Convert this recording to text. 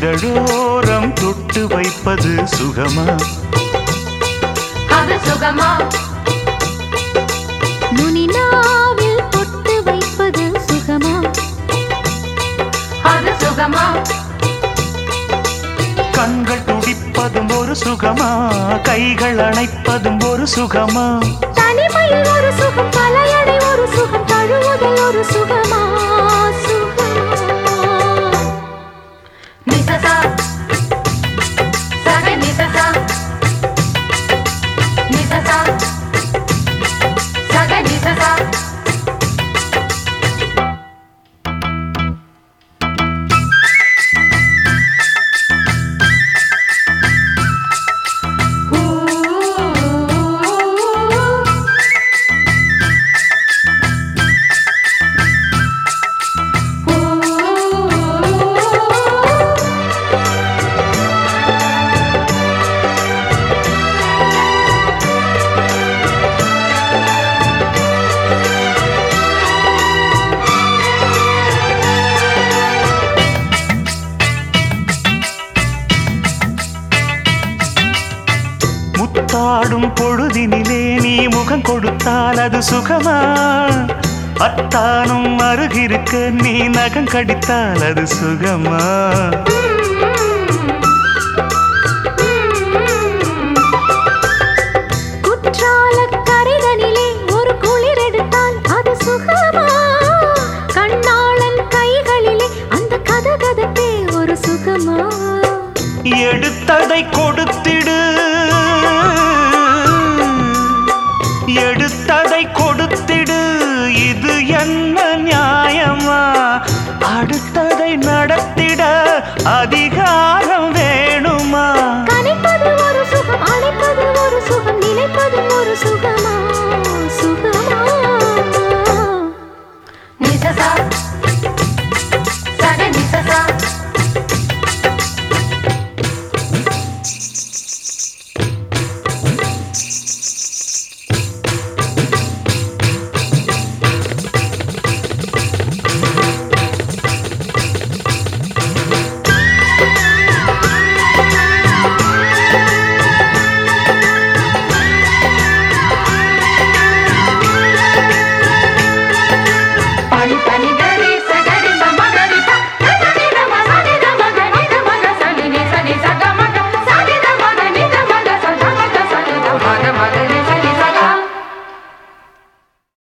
இதழோரம் தொட்டு வைப்பது சுகமா அது சுகமா நுனி நாவில் பொட்டு வைப்பது சுகமா அது சுகமா கண்கள் துடிப்பதும் ஒரு சுகமா கைகள் அணைப்பதும் ஒரு சுகமா தனிமையில் ஒரு சுகம் தலையணை ஒரு சுகம் தழுவுதல் ஒரு சுகமா சுகமா நிசசா சக நிசசா நிசசா சக நிசசா முத்தாடும் பொழுதினிலே நீ முகம் கொடுத்தால் அது சுகமா அத்தானும் அருகிருக்க நீ நகம் கடித்தால் அது சுகமா குற்றால கரைதனிலே ஒரு குளிர் எடுத்தால் அது சுகமா கண்ணாளன் கைகளிலே அந்த கதகதப்பே ஒரு சுகமா எடுத்ததை கொடுத்திடு எடுத்ததை கொடுத்திடு இது என்ன நியாயமா அடுத்ததை நடத்திட அதிகாரம்